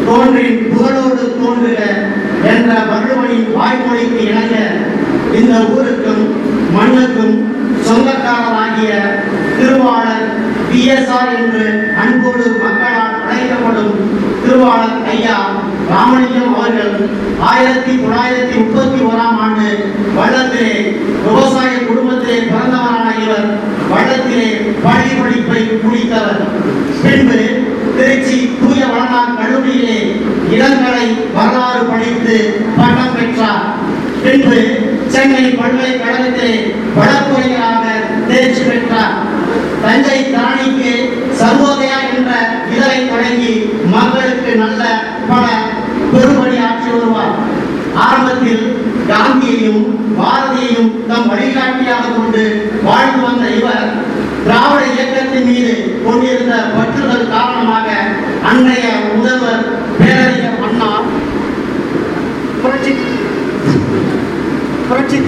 தோன்றின் புகழோடு தோன்றுக என்ற வள்ளுவனின் வாய்மொழிக்கு இணங்க இந்த ஊருக்கும் மண்ணுக்கும் சொந்தக்காரராகிய திருவாளர் பிஎஸ்ஆர் என்று அன்போடு மக்களால் அழைக்கப்படும் திருவாளர் ஐயா ராமலிங்கம் அவர்கள் ஆயிரத்தி தொள்ளாயிரத்தி முப்பத்தி ஓராம் ஆண்டு வள்ளத்திலே விவசாய குடும்பத்திலே பிறந்தவரான இவர் வள்ளத்திலே பள்ளி படிப்பை முடித்தவர் பின்பு திருச்சி தூய வளனார் கல்லூரியிலே இளங்கலை வரலாறு படித்து பட்டம் பெற்றார் பின்பு சென்னை பல்கலைக்கழகத்திலே வழக்குரைஞராக தேர்ச்சி பெற்றார் தஞ்சை தாணிக்கு சர்வோதயா என்ற இதழை தொடங்கி மக்களுக்கு நல்ல பல பெருமணி ஆற்றி வருவார் ஆரம்பத்தில் காந்தியையும் பாரதியையும் தம் வழிகாட்டியாக கொண்டு வாழ்ந்து வந்த இவர் திராவிட இயக்கத்தின் மீது கொண்டிருந்த பற்றுதல் காரணமாக அன்றைய முதல்வர் பேரறிஞர் அண்ணா புரட்சி புரட்சி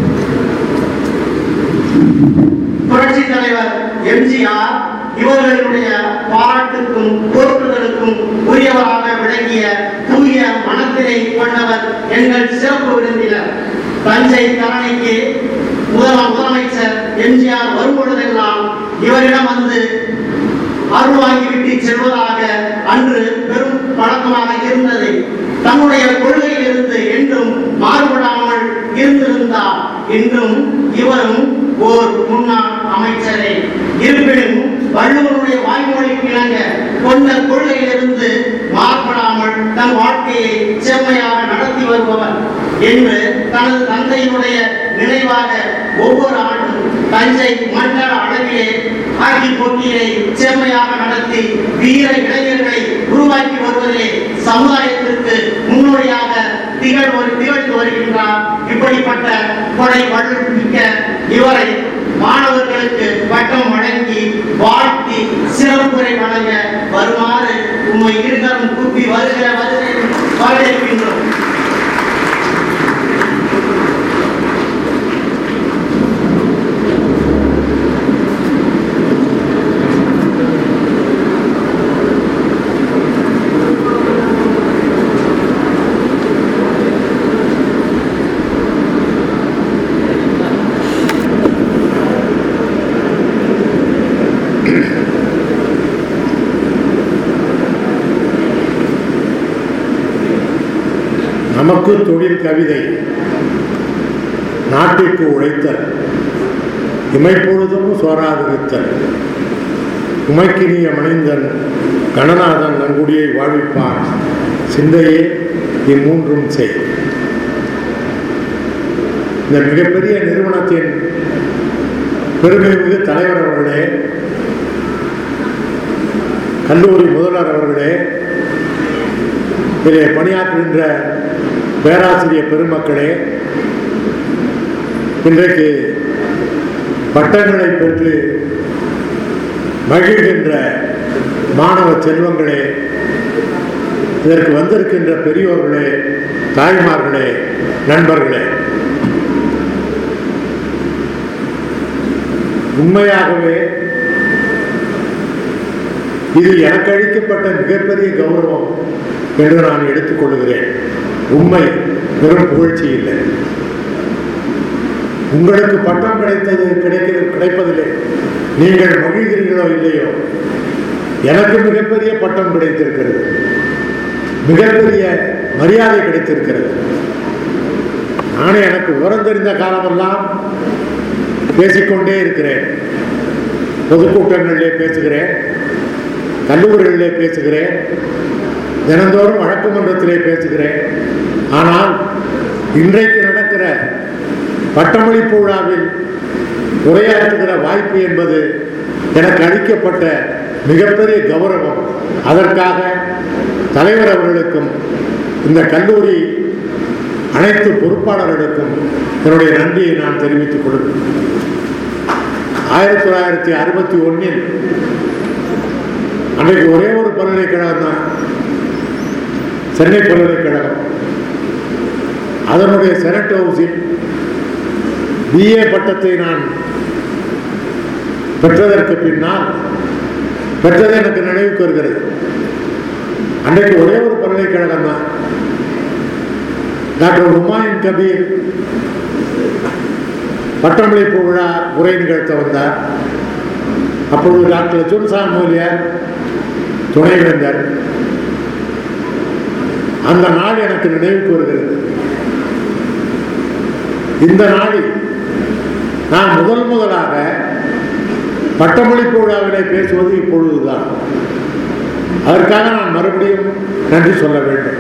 புரட்சி தலைவர் எம்ஜிஆர் இவர்களுடைய பாராட்டுக்கும் போற்றுதலுக்கும் உரியவராக விளங்கிய தூய மனத்தினை கொண்டவர் எங்கள் சிறப்பு விருந்தினர் தஞ்சை தரணிக்கு முதல முதலமைச்சர் எம்ஜிஆர் வரும்பொழுதெல்லாம் இவரிடம் வந்து அருள் வாங்கிவிட்டு செல்வதாக அன்று பெரும் பழக்கமாக இருந்தது தன்னுடைய கொள்கையிலிருந்து என்றும் மாறுபடாமல் இருந்திருந்தார் இன்றும் இவரும் ஓர் முன்னாள் அமைச்சரே இருப்பினும் வள்ளுவருடைய வாய்மொழிக்கு இணங்க கொண்ட கொள்கையிலிருந்து மாறுபடாமல் தன் வாழ்க்கையை செம்மையாக நடத்தி வருபவர் என்று தனது தந்தையினுடைய நினைவாக ஒவ்வொரு ஆண்டும் தஞ்சை மண்டல அளவிலே ஹாக்கி போட்டியை செம்மையாக நடத்தி வீர இளைஞர்களை உருவாக்கி வருவதிலே சமுதாயத்திற்கு முன்னோடியாக திகழ் ஒரு திகழ்ந்து வருகின்றார் இப்படிப்பட்ட கொடை வள்ளுமிக்க இவரை மாணவர்களுக்கு பட்டம் வழங்கி வாழ்த்தி சிறப்புரை வழங்க வருமாறு உம்மை இருகரம் கூப்பி வருகிற வருகை வரவேற்கின்றோம் நமக்கு தொழில் கவிதை நாட்டிற்கு உழைத்தல் இமைப்பொழுதும் சோராதிருத்தல் உமைக்கினிய மனிதன் கணநாதன் நங்குடியை வாழ்விப்பான் சிந்தையே இம்மூன்றும் செய் இந்த மிகப்பெரிய நிறுவனத்தின் பெருமைமிகு தலைவர் அவர்களே கல்லூரி முதல்வர் அவர்களே இதிலே பணியாற்றுகின்ற பேராசிரியர் பெருமக்களே இன்றைக்கு பட்டங்களை பெற்று மகிழ்கின்ற மாணவ செல்வங்களே இதற்கு வந்திருக்கின்ற பெரியோர்களே தாய்மார்களே நண்பர்களே உண்மையாகவே இது எனக்கு அளிக்கப்பட்ட மிகப்பெரிய கௌரவம் என்று நான் எடுத்துக்கொள்கிறேன் உண்மை வெறும் புகழ்ச்சி இல்லை உங்களுக்கு பட்டம் கிடைத்தது கிடைக்க கிடைப்பதில்லை நீங்கள் மகிழ்கிறீர்களோ இல்லையோ எனக்கு மிகப்பெரிய பட்டம் கிடைத்திருக்கிறது மிகப்பெரிய மரியாதை கிடைத்திருக்கிறது நானே எனக்கு விவரம் தெரிந்த காலமெல்லாம் பேசிக்கொண்டே இருக்கிறேன் பொதுக்கூட்டங்களிலே பேசுகிறேன் கல்லூரிகளிலே பேசுகிறேன் தினந்தோறும் வழக்கு மன்றத்திலே பேசுகிறேன் ஆனால் இன்றைக்கு நடக்கிற பட்டமளிப்பு விழாவில் உரையாற்றுகிற வாய்ப்பு என்பது எனக்கு அளிக்கப்பட்ட மிகப்பெரிய கௌரவம் அதற்காக தலைவர் அவர்களுக்கும் இந்த கல்லூரி அனைத்து பொறுப்பாளர்களுக்கும் என்னுடைய நன்றியை நான் தெரிவித்துக் கொள்கிறேன் ஆயிரத்தி தொள்ளாயிரத்தி அறுபத்தி ஒன்னில் அன்றைக்கு ஒரே ஒரு பல்கலைக்கழகம் தான் சென்னை பல்கலைக்கழகம் அதனுடைய செனட் ஹவுஸில் பிஏ பட்டத்தை நான் பெற்றதற்கு பின்னால் பெற்றது எனக்கு நினைவுக்கு வருகிறது அன்றைக்கு ஒரே ஒரு பல்கலைக்கழகம் தான் டாக்டர் ஹுமாயூன் கபீர் பட்டமளிப்பு விழா உரை நிகழ்த்த வந்தார் அப்பொழுது டாக்டர் லட்சுமணசாமி மூலியார் துணைவேந்தர் அந்த நாள் எனக்கு நினைவுக்கு வருகிறது இந்த நாளில் நான் முதல் முதலாக பட்டமளிப்பு விழாவிலே பேசுவது இப்பொழுதுதான் அதற்காக நான் மறுபடியும் நன்றி சொல்ல வேண்டும்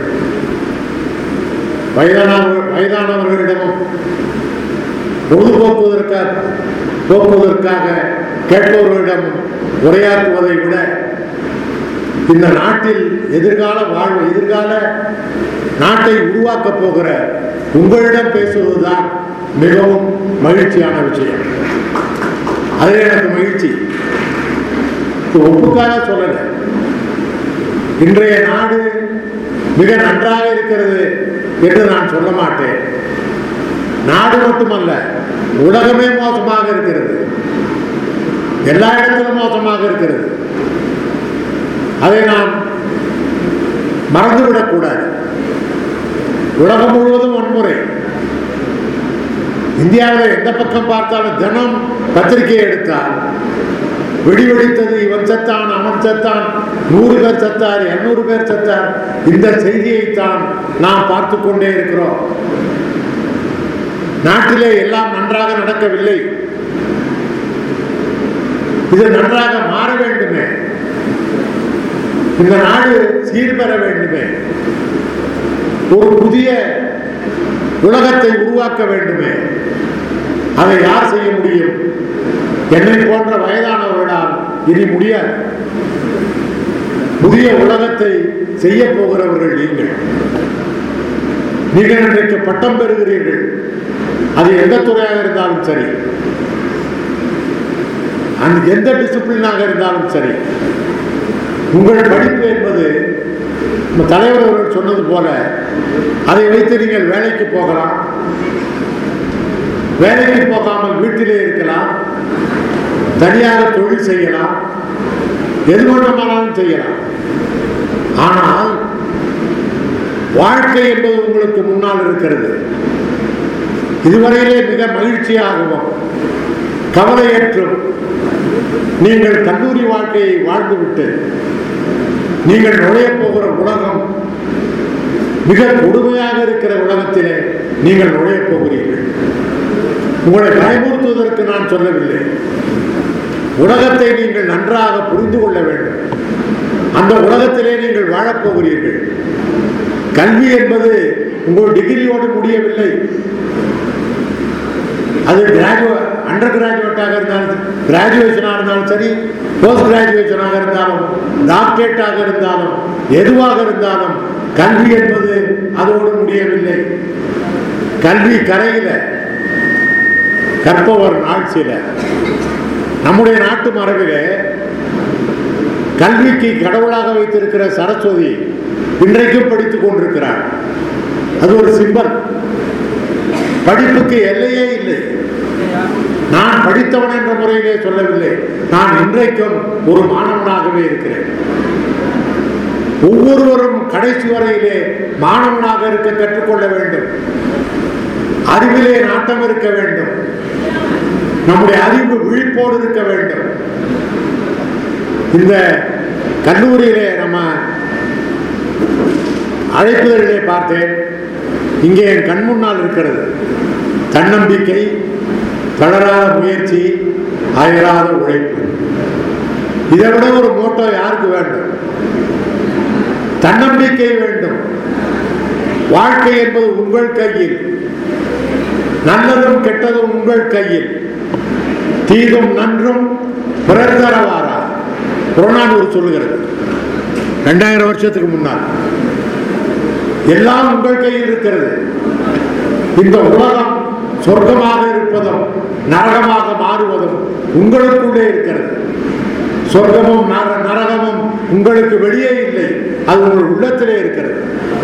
வயதானவர் வயதானவர்களிடமும் பொழுதுபோக்குவதற்காக போக்குவதற்காக கேட்பவர்களிடம் உரையாற்றுவதை விட இந்த நாட்டில் எதிர்கால வாழ்வு எதிர்கால நாட்டை உருவாக்கப் போகிற உங்களிடம் பேசுவதுதான் மிகவும் மகிழ்ச்சியான விஷயம் அது எனக்கு மகிழ்ச்சி இது ஒப்புக்காக சொல்லல இன்றைய நாடு மிக நன்றாக இருக்கிறது என்று நான் சொல்ல மாட்டேன் நாடு மட்டுமல்ல உலகமே மோசமாக இருக்கிறது எல்லா இடத்திலும் மோசமாக இருக்கிறது அதை நாம் மறந்துவிடக்கூடாது உலகம் முழுவதும் வன்முறை இந்தியாவில் எந்த பக்கம் பார்த்தாலும் தினம் பத்திரிகை எடுத்தால் வெடி வெடித்தது இவன் செத்தான் அவன் செத்தான் நூறு பேர் செத்தார் இருநூறு பேர் செத்தார் இந்த செய்தியைத்தான் நாம் பார்த்து கொண்டே இருக்கிறோம் நாட்டிலே எல்லாம் நன்றாக நடக்கவில்லை இது நன்றாக மாற வேண்டுமே இந்த நாடு சீர்பெற வேண்டுமே ஒரு புதிய உலகத்தை உருவாக்க வேண்டுமே அதை யார் செய்ய முடியும் என்னை போன்ற வயதானவர்களால் இனி முடியாது புதிய உலகத்தை செய்ய போகிறவர்கள் நீங்கள் நீங்கள் இன்றைக்கு பட்டம் பெறுகிறீர்கள் அது எந்த துறையாக இருந்தாலும் சரி அந்த எந்த டிசிப்ளினாக இருந்தாலும் சரி உங்கள் படிப்பு என்பது நம்ம தலைவர் அவர்கள் சொன்னது போல அதை வைத்து நீங்கள் வேலைக்கு போகலாம் வேலைக்கு போகாமல் வீட்டிலே இருக்கலாம் தனியாக தொழில் செய்யலாம் எது வேண்டுமானாலும் செய்யலாம் ஆனால் வாழ்க்கை என்பது உங்களுக்கு முன்னால் இருக்கிறது இதுவரையிலே மிக மகிழ்ச்சியாகவும் கவலையற்றும் நீங்கள் கல்லூரி வாழ்க்கையை வாழ்ந்துவிட்டு நீங்கள் நுழையப் போகிற உலகம் மிக கொடுமையாக இருக்கிற உலகத்திலே நீங்கள் நுழையப் போகிறீர்கள் உங்களை பயமுறுத்துவதற்கு நான் சொல்லவில்லை உலகத்தை நீங்கள் நன்றாக புரிந்து கொள்ள வேண்டும் அந்த உலகத்திலே நீங்கள் வாழப்போகிறீர்கள் கல்வி என்பது உங்கள் டிகிரியோடு முடியவில்லை அது கிராஜுவேட் அண்டர் கிராஜுவேட்டாக இருந்தாலும் கிராஜுவேஷனாக இருந்தாலும் சரி போஸ்ட் கிராஜுவேஷனாக இருந்தாலும் டாக்டரேட்டாக இருந்தாலும் எதுவாக இருந்தாலும் கல்வி என்பது அதோடு முடியவில்லை கல்வி கரையில கற்பவர் நாட்சியில நம்முடைய நாட்டு மரபிலே கல்விக்கு கடவுளாக வைத்திருக்கிற சரஸ்வதி இன்றைக்கும் படித்துக் கொண்டிருக்கிறார் அது ஒரு சிம்பல் படிப்புக்கு எல்லையே இல்லை நான் படித்தவன் என்ற முறையிலே சொல்லவில்லை நான் இன்றைக்கும் ஒரு மாணவனாகவே இருக்கிறேன் ஒவ்வொருவரும் கடைசி வரையிலே மாணவனாக இருக்க கற்றுக்கொள்ள வேண்டும் அறிவிலே நாட்டம் இருக்க வேண்டும் நம்முடைய அறிவு விழிப்போடு இருக்க வேண்டும் இந்த கல்லூரியிலே நம்ம அழைப்புதலிலே பார்த்தேன் இங்கே என் கண் முன்னால் இருக்கிறது தன்னம்பிக்கை தளராத முயற்சி அயராத உழைப்பு இதை விட ஒரு மோட்டோ யாருக்கு வேண்டும் தன்னம்பிக்கை வேண்டும் வாழ்க்கை என்பது உங்கள் கையில் நல்லதும் கெட்டதும் உங்கள் கையில் தீதும் நன்றும் பிறர் தரவாரா புறநானூறு சொல்லுகிறது ரெண்டாயிரம் வருஷத்துக்கு முன்னால் எல்லாம் உங்கள் கையில் இருக்கிறது இந்த உலகம் சொர்க்கமாக இருப்பதும் நரகமாக மாறுவதும் உங்களுக்குள்ளே இருக்கிறது சொர்க்கமும் நர- நரகமும் உங்களுக்கு வெளியே இல்லை அது உங்கள் உள்ளத்திலே இருக்கிறது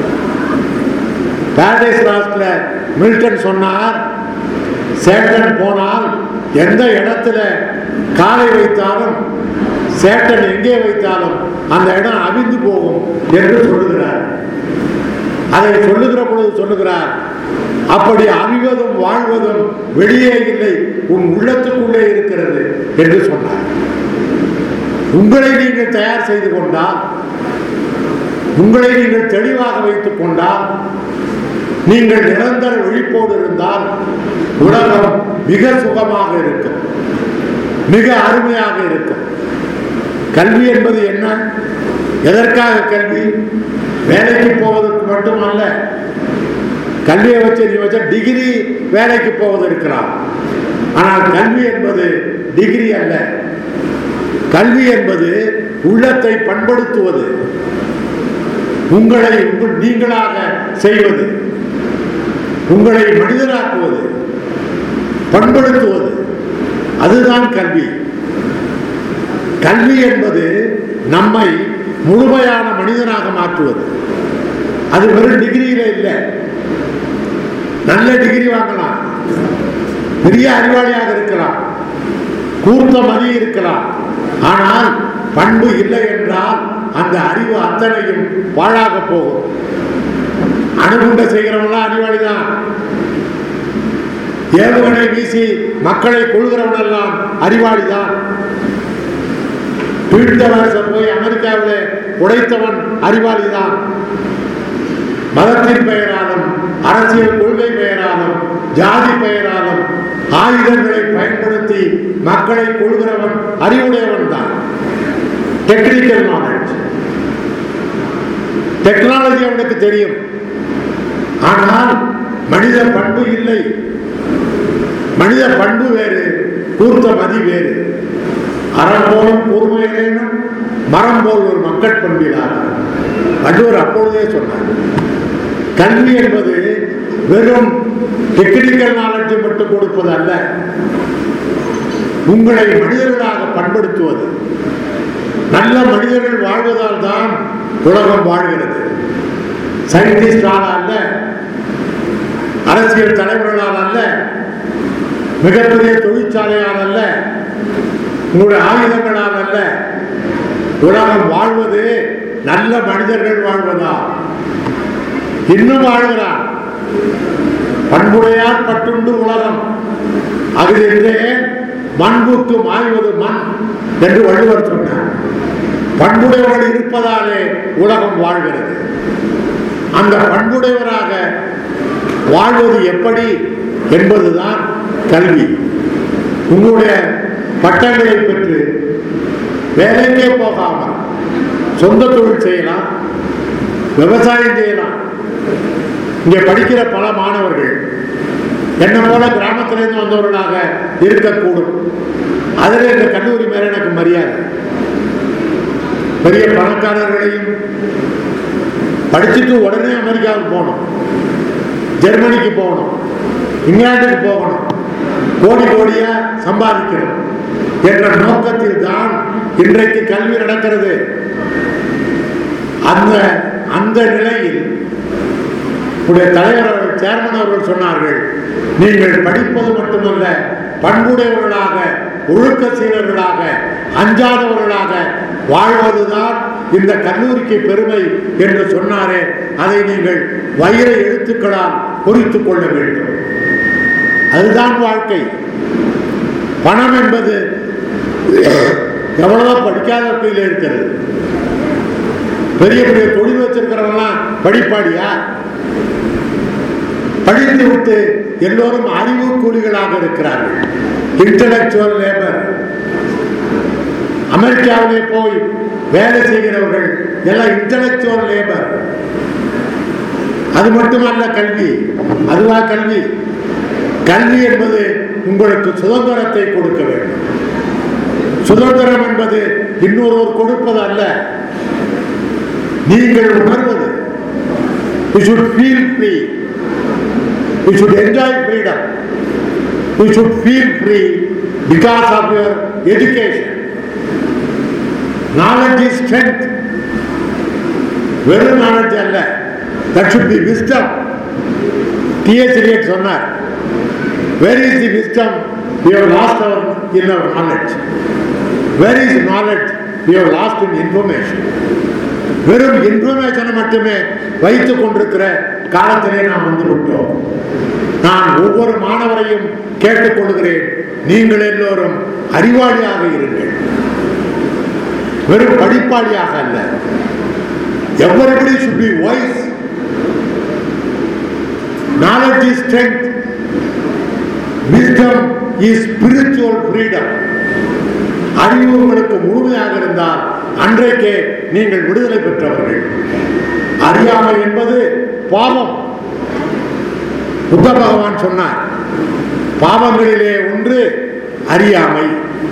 பாரடைஸ் லாஸ்ட்ல மில்டன் சொன்னார் சேட்டன் போனால் எந்த இடத்துல காலை வைத்தாலும் சேட்டன் எங்கே வைத்தாலும் அந்த இடம் அவிந்து போகும் என்று சொல்லுகிறார் அதை சொல்லுகிற பொழுது சொல்லுகிறார் அப்படி அவிவதும் வாழ்வதும் வெளியே இல்லை உன் உள்ளத்துக்குள்ளே இருக்கிறது என்று சொன்னார் உங்களை நீங்கள் தயார் செய்து கொண்டால் உங்களை நீங்கள் தெளிவாக வைத்துக் கொண்டால் நீங்கள் நிரந்தர விழிப்போடு இருந்தால் உலகம் மிக சுகமாக இருக்கும் மிக அருமையாக இருக்கும் கல்வி என்பது என்ன எதற்காக கல்வி வேலைக்கு போவதற்கு மட்டுமல்ல கல்வியை வச்சு நீ வச்ச டிகிரி வேலைக்கு போவது இருக்கலாம் ஆனால் கல்வி என்பது டிகிரி அல்ல கல்வி என்பது உள்ளத்தை பண்படுத்துவது உங்களை உங்கள் நீங்களாக செய்வது உங்களை மனிதராக்குவது பண்படுத்துவது அதுதான் கல்வி கல்வி என்பது நம்மை முழுமையான மனிதனாக மாற்றுவது அது வெறும் டிகிரியில இல்லை நல்ல டிகிரி வாங்கலாம் பெரிய அறிவாளியாக இருக்கலாம் கூர்த்த மதி இருக்கலாம் ஆனால் பண்பு இல்லை என்றால் அந்த அறிவு அத்தனையும் பாழாக போகும் அணுகுண்ட செய்கிறவன்லாம் அறிவாளி தான் ஏவுகணை வீசி மக்களை கொள்கிறவனெல்லாம் அறிவாளி தான் பீழ்ந்தவரசர் போய் அமெரிக்காவிலே உடைத்தவன் அறிவாளி தான் மதத்தின் பெயராலும் அரசியல் கொள்கை பெயராலும் ஜாதி பெயராலும் ஆயுதங்களை பயன்படுத்தி மக்களை கொள்கிறவன் அறிவுடையவன் தான் டெக்னிக்கல் நாலேஜ் டெக்னாலஜி அவனுக்கு தெரியும் ஆனால் மனித பண்பு இல்லை மனித பண்பு வேறு கூர்த்த மதி வேறு அறம் போலும் கூர்மையிலேனும் மரம் போல் ஒரு மக்கள் பண்பிலார் வள்ளுவர் அப்பொழுதே சொன்னார் கல்வி என்பது வெறும் டெக்னிக்கல் நாலேஜை மட்டும் கொடுப்பது அல்ல உங்களை மனிதர்களாக பண்படுத்துவது நல்ல மனிதர்கள் வாழ்வதால் தான் உலகம் வாழ்கிறது சயின்டிஸ்டால அல்ல அரசியல் தலைவர்களால் அல்ல மிகப்பெரிய தொழிற்சாலையால் அல்ல உங்களுடைய ஆயுதங்களால் அல்ல உலகம் வாழ்வது நல்ல மனிதர்கள் வாழ்வதா இன்னும் வாழ்கிறார் பண்புடையார் பட்டுண்டு உலகம் அது என்றே மண்புக்கு மாய்வது மண் என்று வள்ளுவர் சொன்னார் பண்புடையவர்கள் இருப்பதாலே உலகம் வாழ்கிறது அந்த பண்புடையவராக வாழ்வது எப்படி என்பதுதான் கல்வி உங்களுடைய பட்டங்களை பெற்று வேலைக்கே போகாமல் சொந்த தொழில் செய்யலாம் விவசாயம் செய்யலாம் இங்கே படிக்கிற பல மாணவர்கள் என்ன போல கிராமத்திலிருந்து வந்தவர்களாக இருக்கக்கூடும் அதில் இந்த கல்லூரி மேல எனக்கு மரியாதை பெரிய பணக்காரர்களையும் படிச்சுட்டு உடனே அமெரிக்காவுக்கு போகணும் ஜெர்மனிக்கு போகணும் இங்கிலாந்துக்கு போகணும் கோடி கோடியா சம்பாதிக்கணும் என்ற நோக்கத்தில் தான் இன்றைக்கு கல்வி நடக்கிறது அந்த அந்த நிலையில் உடைய தலைவர் அவர்கள் சேர்மன் அவர்கள் சொன்னார்கள் நீங்கள் படிப்பது மட்டுமல்ல பண்புடையவர்களாக ஒழுக்க சீலர்களாக அஞ்சாதவர்களாக வாழ்வதுதான் இந்த கல்லூரிக்கு பெருமை என்று சொன்னாரே அதை நீங்கள் வைர எழுத்துக்களால் பொறித்துக் கொள்ள வேண்டும் அதுதான் வாழ்க்கை பணம் என்பது எவ்வளவோ படிக்காத கையில் இருக்கிறது பெரிய பெரிய தொழில் வச்சிருக்கிறவங்களாம் படிப்பாடியா படித்து விட்டு எல்லோரும் அறிவு கூலிகளாக இருக்கிறார்கள் இன்டலெக்சுவல் லேபர் அமெரிக்காவிலே போய் வேலை செய்கிறவர்கள் எல்லாம் இன்டலெக்சுவல் லேபர் அது மட்டுமல்ல கல்வி அதுவா கல்வி கல்வி என்பது உங்களுக்கு சுதந்திரத்தை கொடுக்க வேண்டும் சுதந்திரம் என்பது இன்னொருவர் கொடுப்பது அல்ல நீங்கள் உணர்வது you should feel free you should enjoy freedom you should feel free because of your education knowledge is strength வெறும் நாலேஜ் அல்ல that should be wisdom T S Eliot சொன்னார் where is the wisdom we have lost our in our knowledge where is knowledge we have lost in information வெறும் இன்ஃபர்மேஷனை மட்டுமே வைத்துக் கொண்டிருக்கிற காலத்திலே நாம் வந்து விட்டோம் நான் ஒவ்வொரு மாணவரையும் கேட்டுக்கொள்கிறேன் நீங்கள் எல்லோரும் அறிவாளியாக இருங்கள் வெறும் படிப்பாளியாக அல்ல everybody should be wise knowledge is strength wisdom is spiritual freedom அறிவு உங்களுக்கு முழுமையாக இருந்தால் அன்றைக்கே நீங்கள் விடுதலை பெற்றவர்கள் அறியாமை என்பது பாவம் புத்த பகவான் சொன்னார் பாவங்களிலே ஒன்று அறியாமை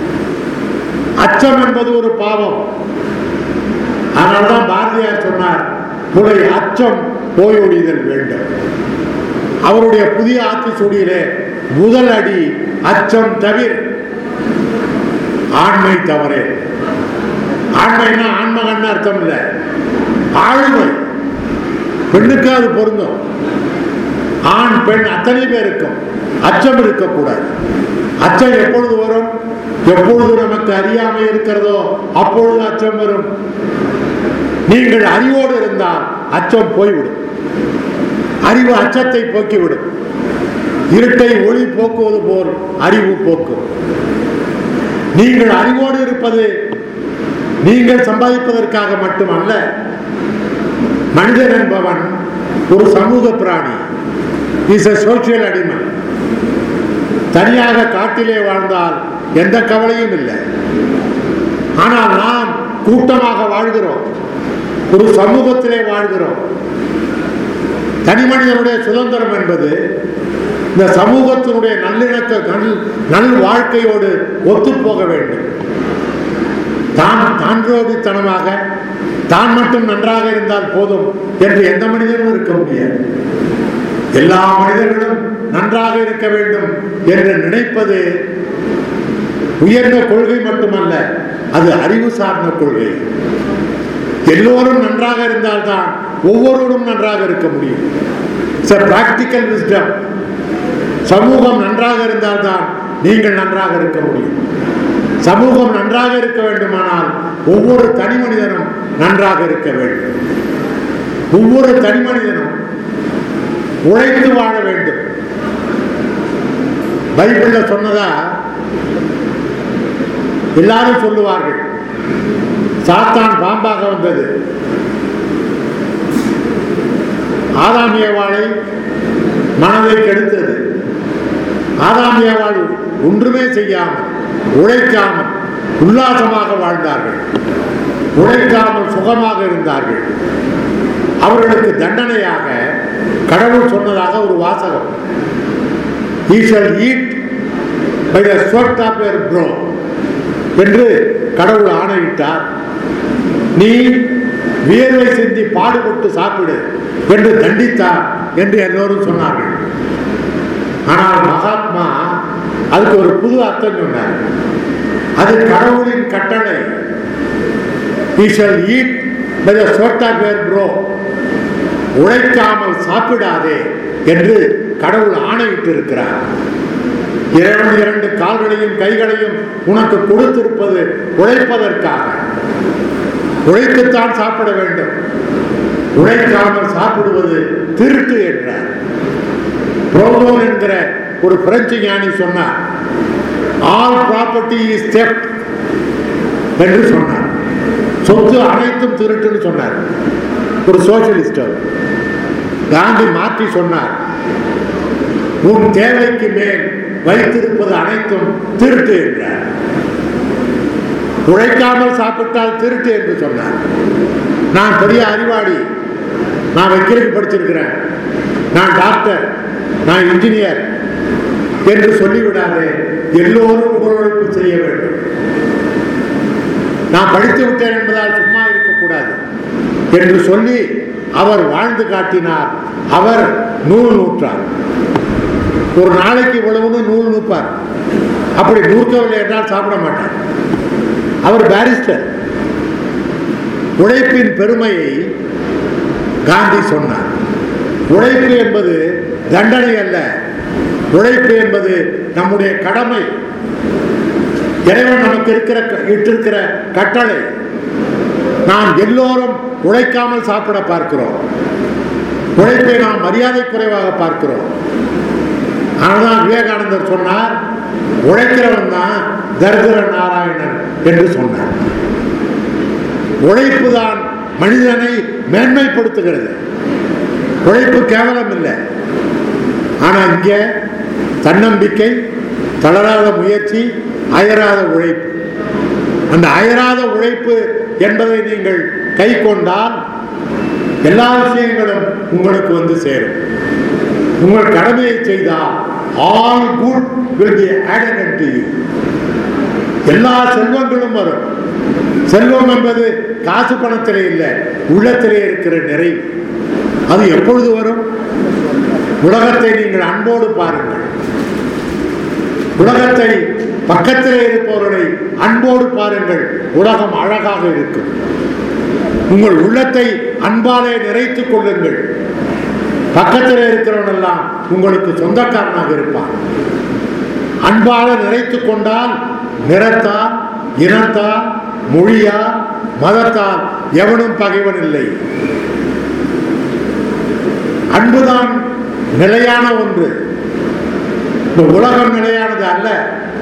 அச்சம் என்பது ஒரு பாவம் அதனால்தான் பாரதியார் சொன்னார் புலை அச்சம் போயொழிதல் வேண்டும் அவருடைய புதிய ஆத்திசூடியிலே முதல் அடி அச்சம் தவிர ஆண்மை தவறே ஆண்மைன்னா ஆண்மகன் அர்த்தம் இல்லை ஆளுமை பெண்ணுக்கு அது பொருந்தும் ஆண் பெண் அத்தனை பேருக்கும் அச்சம் இருக்கக்கூடாது அச்சம் எப்பொழுது வரும் எப்பொழுது நமக்கு அறியாமை இருக்கிறதோ அப்பொழுது அச்சம் வரும் நீங்கள் அறிவோடு இருந்தால் அச்சம் போய்விடும் அறிவு அச்சத்தை போக்கிவிடும் இருட்டை ஒளி போக்குவது போல் அறிவு போக்கும் நீங்கள் அறிவோடு இருப்பது நீங்கள் சம்பாதிப்பதற்காக மட்டுமல்ல மனிதன் என்பவன் ஒரு சமூக பிராணி இஸ் a சோசியல் அடிமை தனியாக காட்டிலே வாழ்ந்தால் எந்த கவலையும் இல்லை ஆனால் நாம் கூட்டமாக வாழ்கிறோம் ஒரு சமூகத்திலே வாழ்கிறோம் தனி மனிதனுடைய சுதந்திரம் என்பது இந்த சமூகத்தினுடைய நல்லிணக்க நல் நல் வாழ்க்கையோடு ஒத்துப்போக வேண்டும் தான் தான்றோடித்தனமாக தான் மட்டும் நன்றாக இருந்தால் போதும் என்று எந்த மனிதனும் இருக்க முடியாது எல்லா மனிதர்களும் நன்றாக இருக்க வேண்டும் என்று நினைப்பது உயர்ந்த கொள்கை மட்டுமல்ல அது அறிவு சார்ந்த கொள்கை எல்லோரும் நன்றாக இருந்தால்தான் ஒவ்வொருவரும் நன்றாக இருக்க முடியும் பிராக்டிக்கல் விஸ்டம் சமூகம் நன்றாக இருந்தால்தான் நீங்கள் நன்றாக இருக்க முடியும் சமூகம் நன்றாக இருக்க வேண்டுமானால் ஒவ்வொரு தனி மனிதனும் நன்றாக இருக்க வேண்டும் ஒவ்வொரு தனி மனிதனும் உழைத்து வாழ வேண்டும் பைபிள்ல சொன்னதா எல்லாரும் சொல்லுவார்கள் சாத்தான் பாம்பாக வந்தது ஆதாமியவாளை மனதை கெடுத்தது ஆதாமியவாள் ஒன்றுமே செய்யாமல் உழைக்காமல் உல்லாசமாக வாழ்ந்தார்கள் உழைக்காமல் சுகமாக இருந்தார்கள் அவர்களுக்கு தண்டனையாக கடவுள் சொன்னதாக ஒரு வாசகம் he shall eat by the sweat of your brow என்று கடவுள் ஆணையிட்டார் நீ வியர்வை சிந்தி பாடுபட்டு சாப்பிடு என்று தண்டித்தார் என்று எல்லோரும் சொன்னார்கள் ஆனால் மகாத்மா அதுக்கு ஒரு புது அர்த்தம் சொன்னார் அது கடவுளின் கட்டளை he shall eat by the sweat of your brow உழைக்காமல் சாப்பிடாதே என்று கடவுள் ஆணையிட்டு இருக்கிறார் இரண்டு இரண்டு கால்களையும் கைகளையும் உனக்கு கொடுத்திருப்பது உழைப்பதற்காக உழைத்துத்தான் சாப்பிட வேண்டும் உழைக்காமல் சாப்பிடுவது திருட்டு என்றார் புரோதோன் என்கிற ஒரு பிரெஞ்சு ஞானி சொன்னார் ஆல் ப்ராப்பர்ட்டி இஸ் theft என்று சொன்னார் சொத்து அனைத்தும் திருட்டுன்னு சொன்னார் ஒரு சோசியலிஸ்ட் அவர் காந்தி மாற்றி சொன்னார் உன் தேவைக்கு மேல் வைத்திருப்பது அனைத்தும் திருட்டு என்றார் உழைக்காமல் சாப்பிட்டால் திருட்டு என்று சொன்னார் நான் பெரிய அறிவாளி நான் வக்கீலுக்கு படிச்சிருக்கிறேன் நான் டாக்டர் நான் இன்ஜினியர் என்று சொல்லிவிடாதே எல்லோரும் உடலுழைப்பு செய்ய வேண்டும் நான் படித்து விட்டேன் என்பதால் சும்மா இருக்கக்கூடாது என்று சொல்லி அவர் வாழ்ந்து காட்டினார் அவர் நூல் நூற்றார் ஒரு நாளைக்கு இவ்வளவுன்னு நூல் நூப்பார் அப்படி நூற்கவில்லை என்றால் சாப்பிட மாட்டார் அவர் பாரிஸ்டர் உழைப்பின் பெருமையை காந்தி சொன்னார் உழைப்பு என்பது தண்டனை அல்ல உழைப்பு என்பது நம்முடைய கடமை இறைவன் நமக்கு இருக்கிற இட்டிருக்கிற கட்டளை நாம் எல்லோரும் உழைக்காமல் சாப்பிட பார்க்கிறோம் உழைப்பை நாம் மரியாதை குறைவாக பார்க்கிறோம் ஆனால் விவேகானந்தர் சொன்னார் உழைக்கிறவன் தான் தரித்திர நாராயணன் என்று சொன்னார் உழைப்பு தான் மனிதனை மேன்மைப்படுத்துகிறது உழைப்பு கேவலம் இல்லை ஆனா இங்க தன்னம்பிக்கை தளராத முயற்சி அயராத உழைப்பு அந்த அயராத உழைப்பு என்பதை நீங்கள் கை கொண்டால் எல்லா விஷயங்களும் உங்களுக்கு வந்து சேரும் உங்கள் கடமையை செய்தால் all good will be added unto you எல்லா செல்வங்களும் வரும் செல்வம் என்பது காசு பணத்திலே இல்லை உள்ளத்திலே இருக்கிற நிறைவு அது எப்பொழுது வரும் உலகத்தை நீங்கள் அன்போடு பாருங்கள் உலகத்தை பக்கத்திலே இருப்பவர்களை அன்போடு பாருங்கள் உலகம் அழகாக இருக்கும் உங்கள் உள்ளத்தை அன்பாலே நிறைத்துக் கொள்ளுங்கள் பக்கத்தில் இருக்கிறவன் எல்லாம் உங்களுக்கு சொந்தக்காரனாக இருப்பான் அன்பால நிறைத்துக் கொண்டால் நிறத்தால் இனத்தால் மொழியால் மதத்தால் எவனும் பகைவன் இல்லை அன்புதான் நிலையான ஒன்று இந்த உலகம் நிலையானது அல்ல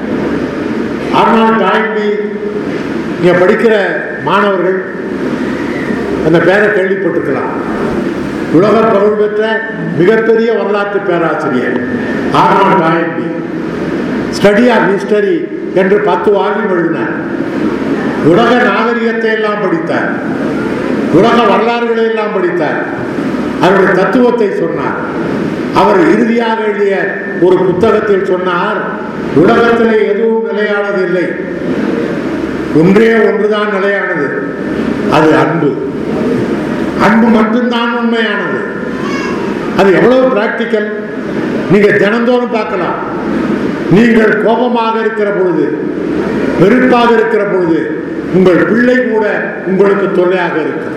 ஆனால் டாய்பி இங்க படிக்கிற மாணவர்கள் அந்த பேரை கேள்விப்பட்டிருக்கலாம் உலக புகழ் பெற்ற மிகப்பெரிய வரலாற்று பேராசிரியர் Arnold Toynbee study of history என்று பத்து வால்யூம் எழுதினார் உலக நாகரிகத்தை எல்லாம் படித்தார் உலக வரலாறுகளை எல்லாம் படித்தார் அவருடைய தத்துவத்தை சொன்னார் அவர் இறுதியாக எழுதிய ஒரு புத்தகத்தில் சொன்னார் உலகத்திலே எதுவும் நிலையானது இல்லை ஒன்றே ஒன்றுதான் நிலையானது அது அன்பு அன்பு மட்டும்தான் உண்மையானது அது எவ்வளவு பிராக்டிக்கல் நீங்க தினந்தோறும் பார்க்கலாம் நீங்கள் கோபமாக இருக்கிற பொழுது வெறுப்பாக இருக்கிற பொழுது உங்கள் பிள்ளை கூட உங்களுக்கு தொல்லையாக இருக்கும்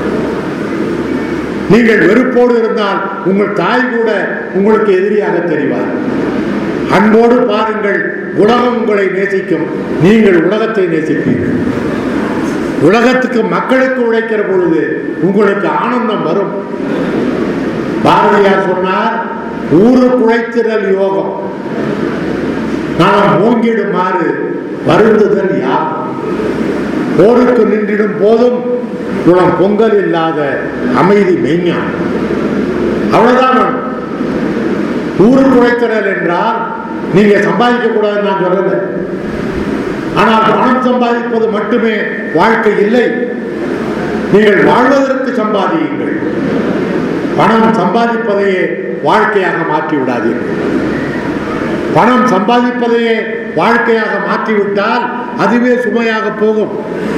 நீங்கள் வெறுப்போடு இருந்தால் உங்கள் தாய் கூட உங்களுக்கு எதிரியாக தெரிவார் அன்போடு பாருங்கள் உலகம் உங்களை நேசிக்கும் நீங்கள் உலகத்தை நேசிப்பீர்கள் உலகத்துக்கு மக்களுக்கு உழைக்கிற பொழுது உங்களுக்கு ஆனந்தம் வரும் பாரதியார் சொன்னார் ஊரு குழைத்திடல் யோகம் நாம் ஓங்கிடுமாறு வருந்துதல் யார் போருக்கு நின்றிடும் போதும் குணம் பொங்கல் இல்லாத அமைதி மெய்ஞான் அவ்வளவுதான் வேணும். ஊரு குழைத்திடல் என்றால் நீங்க சம்பாதிக்க கூடாதுன்னு நான் சொல்லல ஆனால் பணம் சம்பாதிப்பது மட்டுமே வாழ்க்கை இல்லை நீங்கள் வாழ்வதற்கு சம்பாதியுங்கள் பணம் சம்பாதிப்பதையே வாழ்க்கையாக மாற்றி விடாதீர்கள் பணம் சம்பாதிப்பதையே வாழ்க்கையாக மாற்றிவிட்டால் அதுவே சுமையாக போகும்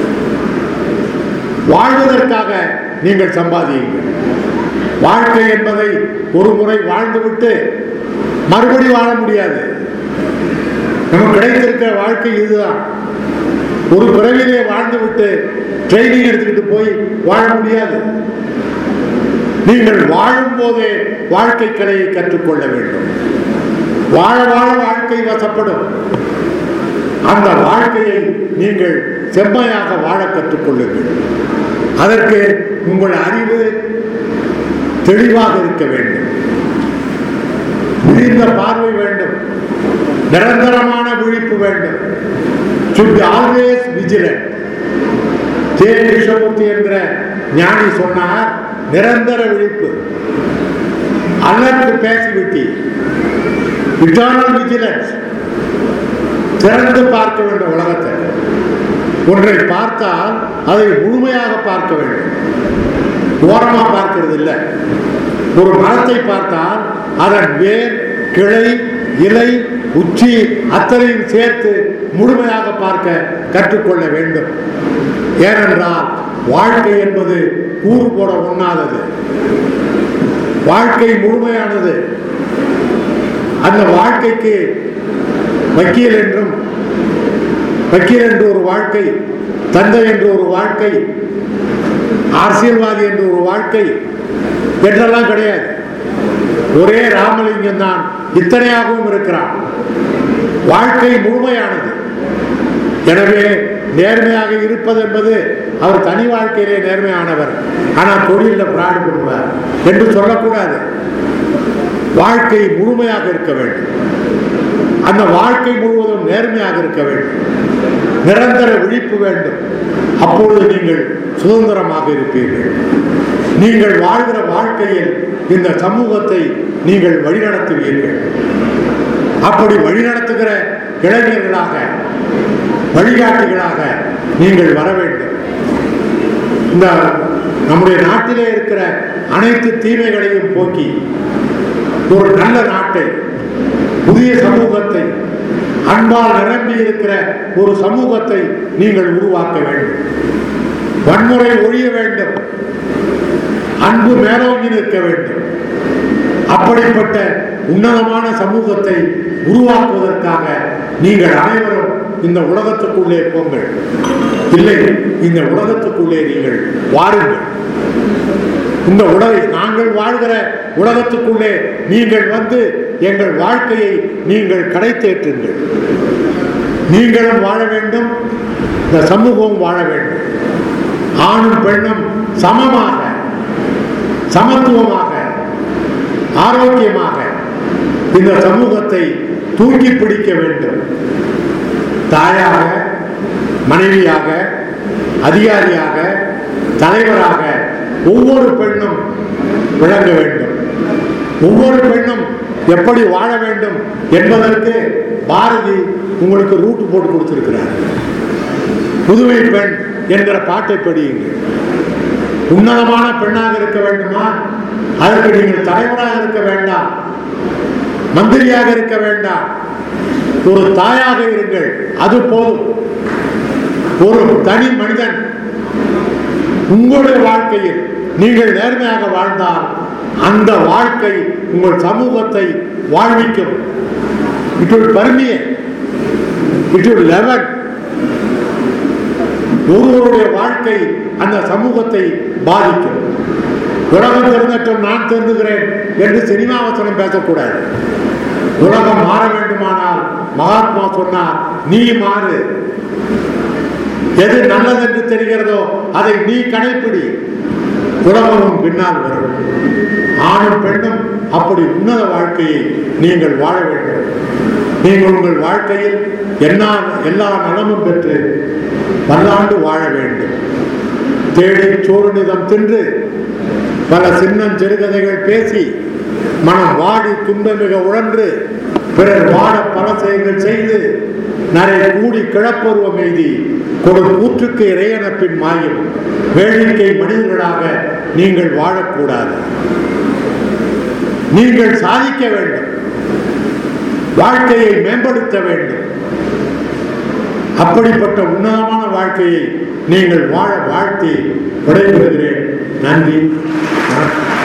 வாழ்வதற்காக நீங்கள் சம்பாதியுங்கள் வாழ்க்கை என்பதை ஒரு முறை வாழ்ந்துவிட்டு மறுபடி வாழ முடியாது நமக்கு கிடைத்திருக்கிற வாழ்க்கை இதுதான் ஒரு பிறவிலே வாழ்ந்து விட்டு ட்ரைனிங் எடுத்துக்கிட்டு போய் வாழ முடியாது நீங்கள் வாழும் போதே வாழ்க்கை கலையை கற்றுக்கொள்ள வேண்டும் வாழ வாழ வாழ்க்கை வசப்படும் அந்த வாழ்க்கையை நீங்கள் செம்மையாக வாழ கற்றுக்கொள்ளுங்கள் அதற்கு உங்கள் அறிவு தெளிவாக இருக்க வேண்டும் விழிந்த பார்வை வேண்டும் நிரந்தரமான விழிப்பு வேண்டும் should be always vigilant J Krishnamurti என்ற ஞானி சொன்னார் நிரந்தர விழிப்பு அல்லது பேசிவிட்டி இட்டர்னல் விஜிலன்ஸ் திறந்து பார்க்க வேண்டும் உலகத்தை ஒன்றை பார்த்தால் அதை முழுமையாக பார்க்க வேண்டும் ஓரமா பார்க்கிறது இல்லை ஒரு மரத்தை பார்த்தால் அதன் வேர் கிளை இலை உச்சி அத்தனையும் சேர்த்து முழுமையாக பார்க்க கற்றுக்கொள்ள வேண்டும் ஏனென்றால் வாழ்க்கை என்பது கூறு போட ஒண்ணாதது வாழ்க்கை முழுமையானது அந்த வாழ்க்கைக்கு வக்கீல் என்றும் வக்கீல் என்று ஒரு வாழ்க்கை தந்தை என்று ஒரு வாழ்க்கை அரசியல்வாதி என்று ஒரு வாழ்க்கை என்றெல்லாம் கிடையாது ஒரே ராமலிங்கம் தான் இத்தனையாகவும் இருக்கிறான் வாழ்க்கை முழுமையானது எனவே நேர்மையாக இருப்பது என்பது அவர் தனி வாழ்க்கையிலே நேர்மையானவர் ஆனால் தொழிலில் பிராடு பண்ணுவார் என்று சொல்லக்கூடாது வாழ்க்கை முழுமையாக இருக்க வேண்டும் அந்த வாழ்க்கை முழுவதும் நேர்மையாக இருக்க வேண்டும் நிரந்தர விழிப்பு வேண்டும் அப்பொழுது நீங்கள் சுதந்திரமாக இருப்பீர்கள் நீங்கள் வாழ்கிற வாழ்க்கையில் இந்த சமூகத்தை நீங்கள் வழிநடத்துவீர்கள் அப்படி வழிநடத்துகிற இளைஞர்களாக வழிகாட்டிகளாக நீங்கள் வர வேண்டும் இந்த நம்முடைய நாட்டிலே இருக்கிற அனைத்து தீமைகளையும் போக்கி ஒரு நல்ல நாட்டை புதிய சமூகத்தை அன்பால் நிரம்பி இருக்கிற ஒரு சமூகத்தை நீங்கள் உருவாக்க வேண்டும் வன்முறை ஒழிய வேண்டும் அன்பு மேலோங்கி நிற்க வேண்டும் அப்படிப்பட்ட உன்னதமான சமூகத்தை உருவாக்குவதற்காக நீங்கள் அனைவரும் இந்த உலகத்துக்குள்ளே போங்கள் இல்லை இந்த உலகத்துக்குள்ளே நீங்கள் வாருங்கள் இந்த உலகை நாங்கள் வாழ்கிற உலகத்துக்குள்ளே நீங்கள் வந்து எங்கள் வாழ்க்கையை நீங்கள் கடை தேற்றுங்கள் நீங்களும் வாழ வேண்டும் இந்த சமூகமும் வாழ வேண்டும் ஆணும் பெண்ணும் சமமாக சமத்துவமாக ஆரோக்கியமாக இந்த சமூகத்தை தூக்கி பிடிக்க வேண்டும் தாயாக மனைவியாக அதிகாரியாக தலைவராக ஒவ்வொரு பெண்ணும் விளங்க வேண்டும் ஒவ்வொரு பெண்ணும் எப்படி வாழ வேண்டும் என்பதற்கு பாரதி உங்களுக்கு ரூட் போட்டு கொடுத்திருக்கிறார் புதுமை பெண் என்கிற பாட்டை படியுங்கள் உன்னதமான பெண்ணாக இருக்க வேண்டுமா அதற்கு நீங்கள் தலைவராக இருக்க வேண்டாம் மந்திரியாக இருக்க வேண்டாம் ஒரு தாயாக இருங்கள் அது போதும் ஒரு தனி மனிதன் உங்களுடைய வாழ்க்கையில் நீங்கள் நேர்மையாக வாழ்ந்தால் அந்த வாழ்க்கை உங்கள் சமூகத்தை வாழ்விக்கும் it will permeate it will leaven ஒருவருடைய வாழ்க்கை அந்த சமூகத்தை பாதிக்கும் உலகம் தெரிந்தட்டும் நான் தெரிந்துகிறேன் என்று சினிமா வசனம் பேசக்கூடாது உலகம் மாற வேண்டுமானால் மகாத்மா சொன்னார் நீ மாறு எது நல்லது என்று தெரிகிறதோ அதை நீ கடைப்பிடி உலகமும் பின்னால் வரும் ஆணும் பெண்ணும் அப்படி உன்னத வாழ்க்கையை நீங்கள் வாழ வேண்டும் நீங்கள் உங்கள் வாழ்க்கையில் எல்லா எல்லா நலமும் பெற்று பல்லாண்டு வாழ வேண்டும் தேடி சோறு நிதம் தின்று பல சின்னம் சிறுகதைகள் பேசி மனம் வாடி துன்பமிக உழன்று பிறர் வாட பல செயல்கள் செய்து நரை கூடி கிளப்பருவம் எய்தி கொடு கூற்றுக்கு இறையனப்பின் மாயும் வேடிக்கை மனிதர்களாக நீங்கள் வாழக்கூடாது நீங்கள் சாதிக்க வேண்டும் வாழ்க்கையை மேம்படுத்த வேண்டும் அப்படிப்பட்ட உன்னதமான வாழ்க்கையை நீங்கள் வாழ வாழ்த்தி விடைபெறுகிறேன் நன்றி வணக்கம்